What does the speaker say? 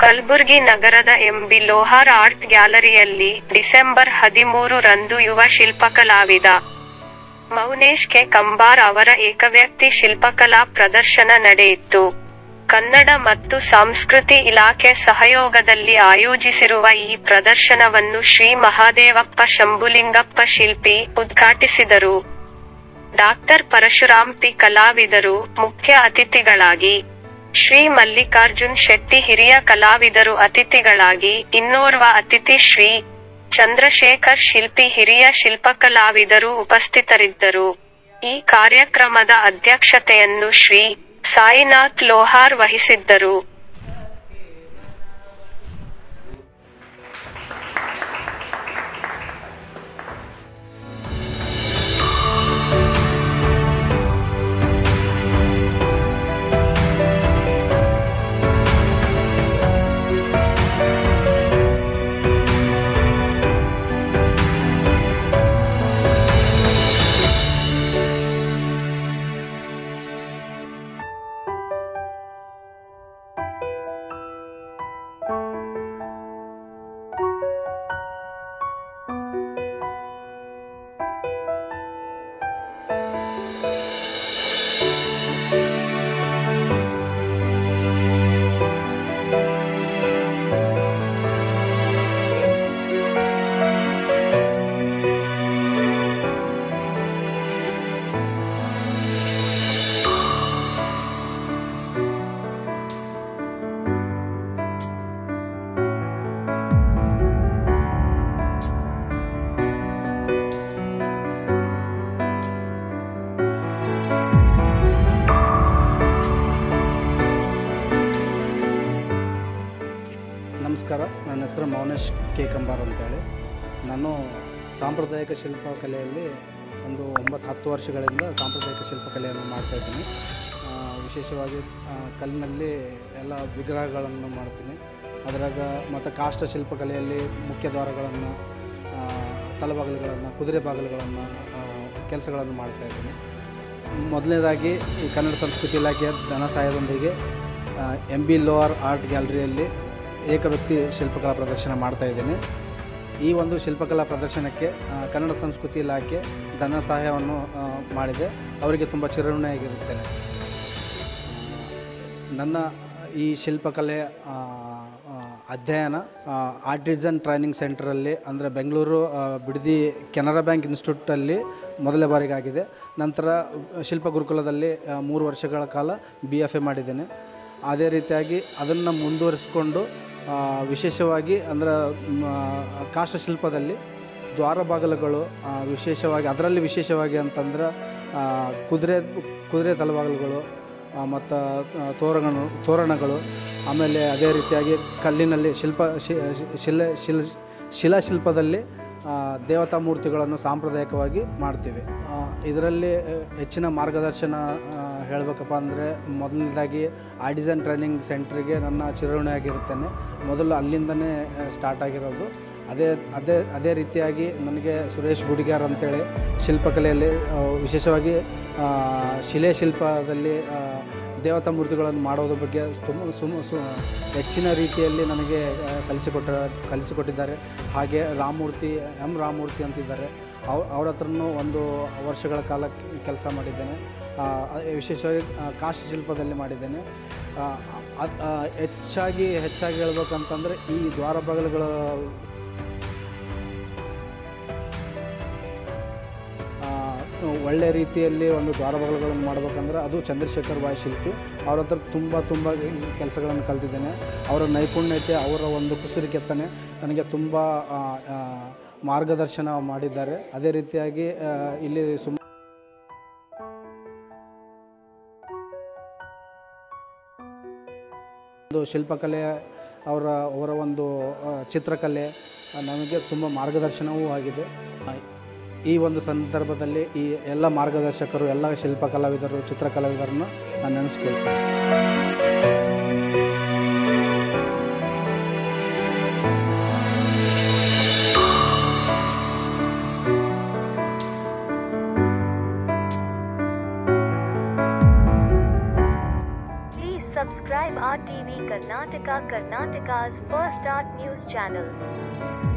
ಕಲಬುರ್ಗಿ ನಗರದ M B Lohar art ಗ್ಯಾಲರಿಯಲ್ಲಿ December ಹದಿಮೂರು ರಂದು ಯುವ ಶಿಲ್ಪಕಲಾವಿದ ಮೌನೇಶ್ ಕೆ ಕಂಬಾರ್ ಅವರ ಏಕವ್ಯಕ್ತಿ ಶಿಲ್ಪಕಲಾ ಪ್ರದರ್ಶನ ನಡೆಯಿತು ಕನ್ನಡ ಮತ್ತು ಸಂಸ್ಕೃತಿ ಇಲಾಖೆ ಸಹಯೋಗದಲ್ಲಿ ಆಯೋಜಿಸಿರುವ ಈ ಪ್ರದರ್ಶನವನ್ನು ಶ್ರೀ ಮಹಾದೇವಪ್ಪ ಶಂಭುಲಿಂಗಪ್ಪ ಶಿಲ್ಪಿ ಉದ್ಘಾಟಿಸಿದರು ಡಾಕ್ಟರ್ ಪರಶುರಾಮ್ ಪಿ ಕಲಾವಿದರು ಮುಖ್ಯ ಅತಿಥಿಗಳಾಗಿ ಶ್ರೀ ಮಲ್ಲಿಕಾರ್ಜುನ್ ಶೆಟ್ಟಿ ಹಿರಿಯ ಕಲಾವಿದರು ಅತಿಥಿಗಳಾಗಿ ಇನ್ನೋರ್ವ ಅತಿಥಿ ಶ್ರೀ ಚಂದ್ರಶೇಖರ್ ಶಿಲ್ಪಿ ಹಿರಿಯ ಶಿಲ್ಪಕಲಾವಿದರು ಉಪಸ್ಥಿತರಿದ್ದರು ಈ ಕಾರ್ಯಕ್ರಮದ ಅಧ್ಯಕ್ಷತೆಯನ್ನು ಶ್ರೀ ಸಾಯಿನಾಥ್ ಲೋಹಾರ್ ವಹಿಸಿದ್ದರು ನಮಸ್ಕಾರ ನನ್ನ ಹೆಸರು ಮೌನೇಶ್ ಕೆ ಕಂಬಾರ್ ಅಂತೇಳಿ ನಾನು ಸಾಂಪ್ರದಾಯಿಕ ಶಿಲ್ಪಕಲೆಯಲ್ಲಿ ಒಂದು ಒಂಬತ್ತು ಹತ್ತು ವರ್ಷಗಳಿಂದ ಸಾಂಪ್ರದಾಯಿಕ ಶಿಲ್ಪಕಲೆಯನ್ನು ಮಾಡ್ತಾಯಿದ್ದೀನಿ ವಿಶೇಷವಾಗಿ ಆ, ಕಲ್ಲಿನಲ್ಲಿ ಎಲ್ಲ ವಿಗ್ರಹಗಳನ್ನು ಮಾಡ್ತೀನಿ ಅದರಾಗ ಮತ್ತು ಕಾಷ್ಟ ಶಿಲ್ಪಕಲೆಯಲ್ಲಿ ಮುಖ್ಯ ದ್ವಾರಗಳನ್ನು ಆ, ತಲಬಾಗಿಲುಗಳನ್ನು ಕುದುರೆ ಬಾಗಿಲುಗಳನ್ನು ಕೆಲಸಗಳನ್ನು ಮಾಡ್ತಾಯಿದ್ದೀನಿ ಮೊದಲನೇದಾಗಿ ಈ ಕನ್ನಡ ಸಂಸ್ಕೃತಿ ಇಲಾಖೆಯ ಧನ ಸಹಾಯದೊಂದಿಗೆ ಎಂ ಬಿ ಲೋವರ್ ಆರ್ಟ್ ಗ್ಯಾಲರಿಯಲ್ಲಿ ಏಕವ್ಯಕ್ತಿ ಶಿಲ್ಪಕಲಾ ಪ್ರದರ್ಶನ ಮಾಡ್ತಾ ಇದ್ದೀನಿ ಈ ಒಂದು ಶಿಲ್ಪಕಲಾ ಪ್ರದರ್ಶನಕ್ಕೆ ಆ, ಕನ್ನಡ ಸಂಸ್ಕೃತಿ ಇಲಾಖೆ ಧನ ಸಹಾಯವನ್ನು ಆ, ಮಾಡಿದೆ ಅವರಿಗೆ ತುಂಬ ಚಿರಋಣಿಯಾಗಿರುತ್ತೇನೆ ನನ್ನ ಈ ಶಿಲ್ಪಕಲೆ ಆ, ಆ, ಅಧ್ಯಯನ ಆರ್ಟಿಸನ್ ಟ್ರೈನಿಂಗ್ ಸೆಂಟ್ರಲ್ಲಿ ಅಂದರೆ ಬೆಂಗಳೂರು ಆ, ಬಿಡದಿ ಕೆನರಾ ಬ್ಯಾಂಕ್ ಇನ್ಸ್ಟಿಟ್ಯೂಟಲ್ಲಿ ಮೊದಲ ಬಾರಿಗೆ ಆಗಿದೆ ನಂತರ ಶಿಲ್ಪ ಗುರುಕುಲದಲ್ಲಿ ಆ, ಮೂರು ವರ್ಷಗಳ ಕಾಲ ಬಿ ಎಫ್ ಎ ಮಾಡಿದ್ದೇನೆ ಅದೇ ರೀತಿಯಾಗಿ ಅದನ್ನು ಮುಂದುವರಿಸಿಕೊಂಡು ಆ, ವಿಶೇಷವಾಗಿ ಅಂದರೆ ಕಾಷ್ಟಶಿಲ್ಪದಲ್ಲಿ ದ್ವಾರ ಬಾಗಿಲುಗಳು ಆ, ವಿಶೇಷವಾಗಿ ಅದರಲ್ಲಿ ವಿಶೇಷವಾಗಿ ಅಂತಂದ್ರೆ ಆ, ಕುದುರೆ ಕುದುರೆ ತಲಬಾಗಿಲುಗಳು ಮತ್ತು ತೋರಣಗಳು ತೋರಣಗಳು ಆಮೇಲೆ ಅದೇ ರೀತಿಯಾಗಿ ಕಲ್ಲಿನಲ್ಲಿ ಶಿಲ್ಪ ಶಿ ಶಿಲೆ ಶಿಲ್ ಶಿಲಾಶಿಲ್ಪದಲ್ಲಿ ಆ, ದೇವತಾ ಮೂರ್ತಿಗಳನ್ನು ಸಾಂಪ್ರದಾಯಿಕವಾಗಿ ಮಾಡ್ತೀವಿ ಆ, ಇದರಲ್ಲಿ ಆ, ಹೆಚ್ಚಿನ ಮಾರ್ಗದರ್ಶನ ಆ, ಹೇಳಬೇಕಪ್ಪ ಅಂದರೆ ಮೊದಲನೇದಾಗಿ ಆರ್ಟಿಸನ್ ಟ್ರೈನಿಂಗ್ ಸೆಂಟ್ರಿಗೆ ನನ್ನ ಚಿರಋಣಿಯಾಗಿರುತ್ತೇನೆ ಮೊದಲು ಅಲ್ಲಿಂದನೇ ಸ್ಟಾರ್ಟ್ ಆಗಿರೋದು ಅದೇ ಅದೇ ಅದೇ ರೀತಿಯಾಗಿ ನನಗೆ ಸುರೇಶ್ ಗುಡಿಗಾರ್ ಅಂತೇಳಿ ಶಿಲ್ಪಕಲೆಯಲ್ಲಿ ಆ, ವಿಶೇಷವಾಗಿ ಆ, ಶಿಲೆ ಶಿಲ್ಪದಲ್ಲಿ ಆ, ದೇವತಾ ಮೂರ್ತಿಗಳನ್ನು ಮಾಡೋದ್ರ ಬಗ್ಗೆ ತುಂಬ ಸುಮ ಸು ಹೆಚ್ಚಿನ ರೀತಿಯಲ್ಲಿ ನನಗೆ ಆ, ಕಲಿಸಿಕೊಟ್ಟ ಕಲಿಸಿಕೊಟ್ಟಿದ್ದಾರೆ ಹಾಗೆ ರಾಮಮೂರ್ತಿ ಎಂ ರಾಮಮೂರ್ತಿ ಅಂತಿದ್ದಾರೆ ಅವ್ರ ಅವ್ರ ಹತ್ರನೂ ಒಂದು ವರ್ಷಗಳ ಕಾಲ ಕೆಲಸ ಮಾಡಿದ್ದೇನೆ ಆ, ವಿಶೇಷವಾಗಿ ಆ, ಕಾಷ್ಟ ಶಿಲ್ಪದಲ್ಲಿ ಮಾಡಿದ್ದೇನೆ ಆ, ಅದ್- ಆ, ಹೆಚ್ಚಾಗಿ ಹೆಚ್ಚಾಗಿ ಹೇಳ್ಬೇಕಂತಂದರೆ ಈ ದ್ವಾರ ಬಾಗಿಲುಗಳ ಆ, ಒಳ್ಳೆ ರೀತಿಯಲ್ಲಿ ಒಂದು ದ್ವಾರಬಾಗಿಲುಗಳನ್ನು ಮಾಡ್ಬೇಕಂದ್ರೆ ಅದು ಚಂದ್ರಶೇಖರ್ ಬಾಯ್ ಶಿಲ್ಪಿ ಅವ್ರ ಹತ್ರ ತುಂಬ ತುಂಬ ಕೆಲಸಗಳನ್ನು ಕಲ್ತಿದ್ದೇನೆ ಅವರ ನೈಪುಣ್ಯತೆ ಅವರ ಒಂದು ಕುಸುರಿ ಕೆತ್ತನೆ ನನಗೆ ತುಂಬ ಆ, ಆ, ಮಾರ್ಗದರ್ಶನ ಮಾಡಿದ್ದಾರೆ ಅದೇ ರೀತಿಯಾಗಿ ಆ, ಇಲ್ಲಿ ಸುಮ್ ಒಂದು ಶಿಲ್ಪಕಲೆ ಅವರ ಅವರ ಒಂದು ಆ, ಚಿತ್ರಕಲೆ ಆ, ನಮಗೆ ತುಂಬ ಮಾರ್ಗದರ್ಶನವೂ ಆಗಿದೆ ಆ, ಈ ಒಂದು ಸಂದರ್ಭದಲ್ಲಿ ಈ ಎಲ್ಲ ಮಾರ್ಗದರ್ಶಕರು ಎಲ್ಲ ಶಿಲ್ಪಕಲಾವಿದರು ಚಿತ್ರಕಲಾವಿದರನ್ನು ನಾನು ನೆನೆಸ್ಕೊಳ್ತೇನೆ Please subscribe subscribe RTV Karnataka Karnataka's first art news channel.